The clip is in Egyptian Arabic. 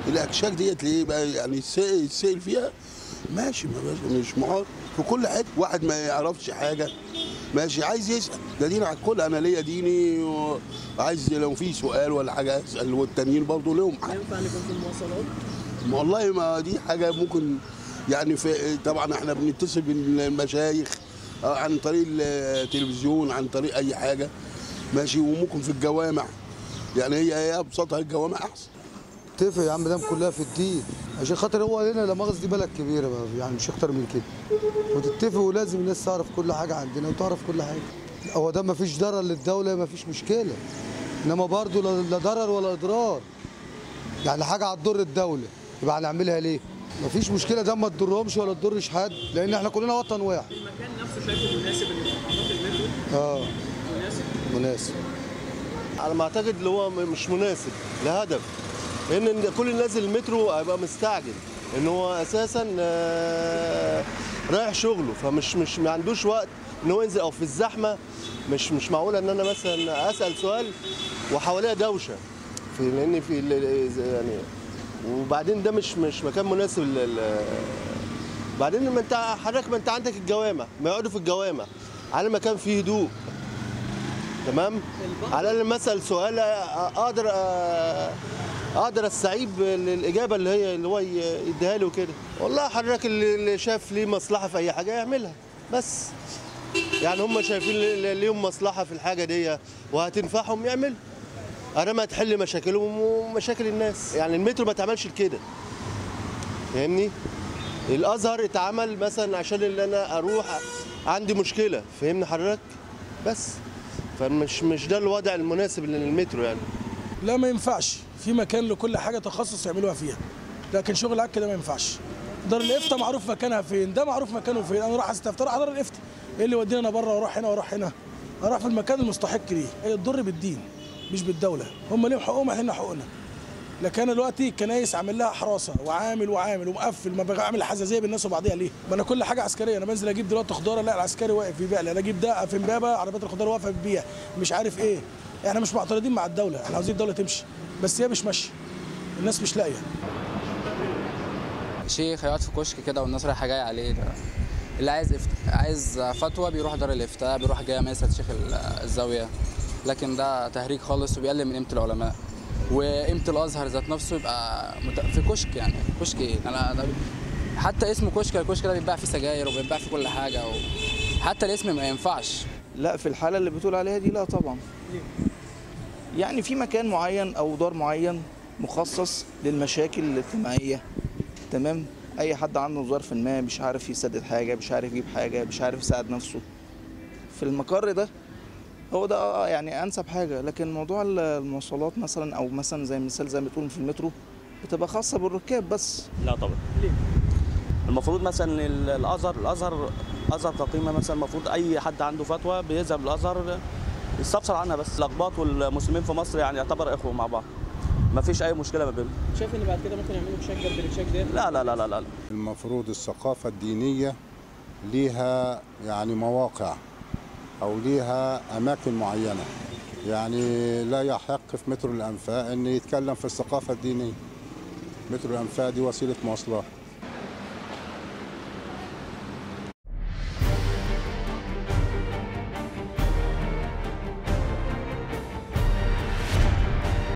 الاكشاك ديت ليه بقى يعني السائل السائل فيها ماشي ما باشا مش معارض في كل حته واحد ما يعرفش حاجه ماشي عايز يسال ده دين على الكل انا ليا ديني وعايز لو في سؤال ولا حاجه اسال والتانيين برضه لهم حق ينفع نكون في المواصلات والله ما دي حاجه ممكن يعني في طبعا احنا بنتصل بالمشايخ آه، عن طريق التلفزيون عن طريق اي حاجه ماشي وممكن في الجوامع يعني هي هي ابسطها الجوامع احسن اتفق يا عم دام كلها في الدين عشان خاطر هو هنا لا مؤاخذة دي بلد كبيره بقى يعني مش اكتر من كده وتتفق ولازم الناس تعرف كل حاجه عندنا وتعرف كل حاجه هو ده ما فيش ضرر للدوله ما فيش مشكله انما برضه لا لا ضرر ولا اضرار يعني حاجه هتضر الدوله يبقى هنعملها ليه؟ ما فيش مشكله ده ما تضرهمش ولا تضرش حد لان احنا كلنا وطن واحد المكان نفسه شايفه مناسب ان محطات المترو اه مناسب مناسب على ما اعتقد اللي هو م- مش مناسب لهدف لان إن كل اللي نازل المترو هيبقى مستعجل ان هو اساسا آه، رايح شغله فمش مش ما عندوش وقت ان هو ينزل او في الزحمه مش مش معقول ان انا مثلا اسال سؤال وحواليا دوشه في لان في ال- ال- يعني وبعدين ده مش مش مكان مناسب لل بعدين ما انت حضرتك ما انت عندك الجوامع ما يقعدوا في الجوامع على مكان فيه هدوء تمام على الاقل مثلا سؤال اقدر اقدر استعيب الاجابه اللي هي اللي هو يديها لي وكده والله حضرتك اللي اللي شاف ليه مصلحه في اي حاجه يعملها بس يعني هم شايفين لي- ليهم مصلحه في الحاجه دي وهتنفعهم يعملوا انا ما تحل مشاكلهم ومشاكل الناس يعني المترو ما اتعملش لكده فاهمني الازهر اتعمل مثلا عشان اللي انا اروح عندي مشكله فاهمني حضرتك بس فمش مش ده الوضع المناسب للمترو يعني لا ما ينفعش في مكان لكل حاجه تخصص يعملوها فيها لكن شغل عك كده ما ينفعش دار الافتاء معروف مكانها فين ده معروف مكانه فين انا راح استفتى راح دار الافتاء ايه اللي يوديني انا بره واروح هنا واروح هنا اروح في المكان المستحق ليه هي تضر بالدين مش بالدوله هم ليهم حقوقهم احنا لنا حقوقنا لكن انا دلوقتي الكنايس عامل لها حراسه وعامل وعامل ومقفل ما بقى عامل حزازيه بالناس وبعضيها ليه؟ ما انا كل حاجه عسكريه انا بنزل اجيب دلوقتي خضار الاقي العسكري واقف بيبيع لي انا اجيب ده في امبابه عربيات الخضار واقفه بتبيع مش عارف ايه احنا مش معترضين مع الدوله احنا عاوزين الدوله تمشي بس هي مش ماشيه الناس مش لاقيه شيخ هيقعد في كشك كده والناس رايحه جايه عليه ده اللي عايز إفت... عايز فتوى بيروح دار الافتاء بيروح جامع يسال شيخ ال- الزاويه لكن ده تهريج خالص وبيقلل من قيمه العلماء وقيمه الازهر ذات نفسه يبقى مت... في كشك يعني كشك ايه انا ده... حتى اسمه كشك الكشك ده بيتباع فيه سجاير وبيتباع فيه كل حاجه و... حتى الاسم ما ينفعش لا في الحالة اللي بتقول عليها دي لا طبعا يعني في مكان معين أو دار معين مخصص للمشاكل الاجتماعية تمام أي حد عنده ظرف ما مش عارف يسدد حاجة مش عارف يجيب حاجة مش عارف يساعد نفسه في المقر ده هو ده آه يعني أنسب حاجة لكن موضوع ال- المواصلات مثلا أو مثلا زي مثال زي ما بتقول في المترو بتبقى خاصة بالركاب بس لا طبعا المفروض مثلا ال- الازهر الازهر ازهر كقيمه مثلا المفروض اي حد عنده فتوى بيذهب للازهر يستفسر عنها بس الاقباط والمسلمين في مصر يعني يعتبر اخوه مع بعض ما فيش اي مشكله ما بينهم شايف ان بعد كده ممكن يعملوا تشيك جنب التشيك ديت لا لا لا لا لا المفروض الثقافة الدينية ليها يعني مواقع أو ليها أماكن معينة يعني لا يحق في مترو الأنفاق أن يتكلم في الثقافة الدينية مترو الأنفاق دي وسيلة مواصلات